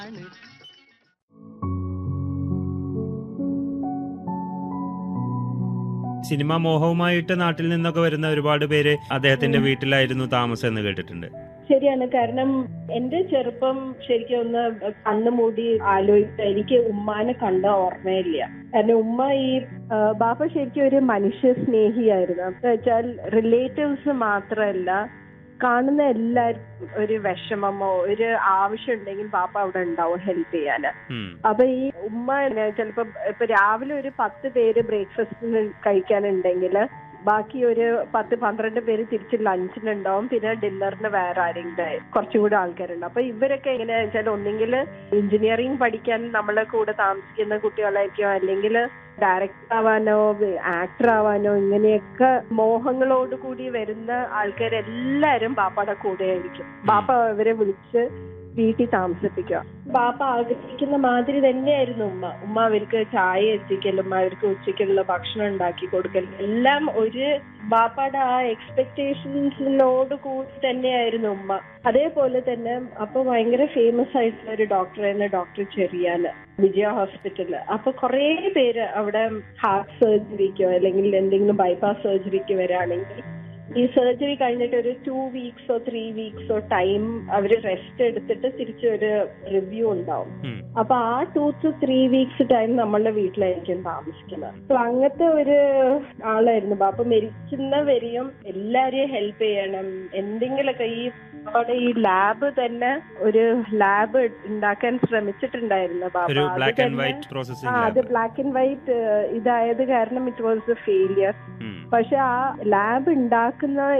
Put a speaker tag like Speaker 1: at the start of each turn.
Speaker 1: Cinema മോഹവുമായിട്ട് നാട്ടിൽ നിന്നൊക്കെ വരുന്ന ഒരുപാട് പേര് അദ്ദേഹത്തിന്റെ വീട്ടിലായിരുന്നു താമസം എന്ന് കേട്ടിട്ടുണ്ട്
Speaker 2: ശരിയാണ് കാരണം എന്റെ ചെറുപ്പം ശരിക്കും ഒന്ന് കണ്ണു മൂടി ആലോചിച്ച എനിക്ക് ഉമ്മാനെ കണ്ട ഓർമ്മയില്ല കാരണം ഉമ്മ ഈ ആ, ബാപ്പ ശരിക്കും ഒരു മനുഷ്യ സ്നേഹിയായിരുന്നു എന്ന് വെച്ചാൽ റിലേറ്റീവ്സ് മാത്രമല്ല കാണുന്ന എല്ലാവർക്കും ഒരു വിഷമമോ ഒരു ആവശ്യം ഉണ്ടെങ്കിൽ ബാപ്പ അവിടെ ഉണ്ടാവും ഹെൽപ്പ് ചെയ്യാന്
Speaker 1: ഉം.
Speaker 2: അപ്പൊ ഈ ഉമ്മ ചിലപ്പോ ഇപ്പൊ രാവിലെ ഒരു പത്ത് പേര് ബ്രേക്ക്ഫാസ്റ്റിന് കഴിക്കാനുണ്ടെങ്കിൽ ബാക്കി ഒരു പത്ത് പന്ത്രണ്ട് പേര് തിരിച്ച് ലഞ്ചിനുണ്ടാവും പിന്നെ ഡിന്നറിന് വേറെ ആരെങ്കിലും കുറച്ചുകൂടെ ആൾക്കാരുണ്ട് അപ്പൊ ഇവരൊക്കെ എങ്ങനെയാ വെച്ചാൽ ഒന്നെങ്കിൽ എഞ്ചിനീയറിംഗ് പഠിക്കാൻ നമ്മളെ കൂടെ താമസിക്കുന്ന കുട്ടികളായിരിക്കും അല്ലെങ്കിൽ ഡയറക്ടർ ആവാനോ ആക്ടർ ആവാനോ ഇങ്ങനെയൊക്കെ മോഹങ്ങളോട് കൂടി വരുന്ന ആൾക്കാരെല്ലാരും ബാപ്പയുടെ കൂടെ ആയിരിക്കും ബാപ്പ അവരെ വിളിച്ച് വീട്ടിൽ താമസിപ്പിക്കുക ബാപ്പ ആഗ്രഹിക്കുന്ന മാതിരി തന്നെയായിരുന്നു ഉമ്മ ഉമ്മ അവർക്ക് ചായ എത്തിക്കലും അവർക്ക് ഉച്ചയ്ക്കുള്ള ഭക്ഷണം ഉണ്ടാക്കി കൊടുക്കലും എല്ലാം ഒരു ബാപ്പയുടെ ആ എക്സ്പെക്ടേഷൻസിനോട് കൂടി തന്നെയായിരുന്നു ഉമ്മ അതേപോലെ തന്നെ അപ്പൊ ഭയങ്കര ഫേമസ് ആയിട്ടുള്ള ഒരു ഡോക്ടറായിരുന്നു ഡോക്ടർ ചെറിയാന് വിജയ ഹോസ്പിറ്റലിൽ അപ്പൊ കുറേ പേര് അവിടെ ഹാർട്ട് സർജറിക്കോ അല്ലെങ്കിൽ എന്തെങ്കിലും ബൈപ്പാസ് സർജറിക്ക് വരാണെങ്കിൽ ഈ സർജറി കഴിഞ്ഞിട്ട് ഒരു ടു വീക്സോ ത്രീ വീക്സോ ടൈം അവര് റെസ്റ്റ് എടുത്തിട്ട് തിരിച്ച് ഒരു റിവ്യൂ ഉണ്ടാവും
Speaker 1: ഉം.
Speaker 2: അപ്പൊ ആ two two three weeks time നമ്മളുടെ വീട്ടിലായിരിക്കും താമസിക്കുന്നത് അപ്പൊ അങ്ങനത്തെ ഒരു ആളായിരുന്നു അപ്പൊ മരിക്കുന്നവരെയും എല്ലാരെയും ഹെൽപ്പ് ചെയ്യണം എന്തെങ്കിലുമൊക്കെ ഈ അവിടെ ഈ ലാബ് തന്നെ ഒരു ലാബ് ഉണ്ടാക്കാൻ ശ്രമിച്ചിട്ടുണ്ടായിരുന്നു ബാബ
Speaker 1: ഒരു
Speaker 2: അത്
Speaker 1: ബ്ലാക്ക് ആൻഡ്
Speaker 2: തന്നെ-
Speaker 1: വൈറ്റ്
Speaker 2: ആ
Speaker 1: പ്രോസസ്സിംഗ്
Speaker 2: അത് ബ്ലാക്ക് ആൻഡ് വൈറ്റ് ഇതായത് കാരണം ഇറ്റ് വാസ് എ ഫെയിലിയർ
Speaker 1: ഉം
Speaker 2: പക്ഷെ ആ ലാബ് ഉണ്ടാക്കുന്ന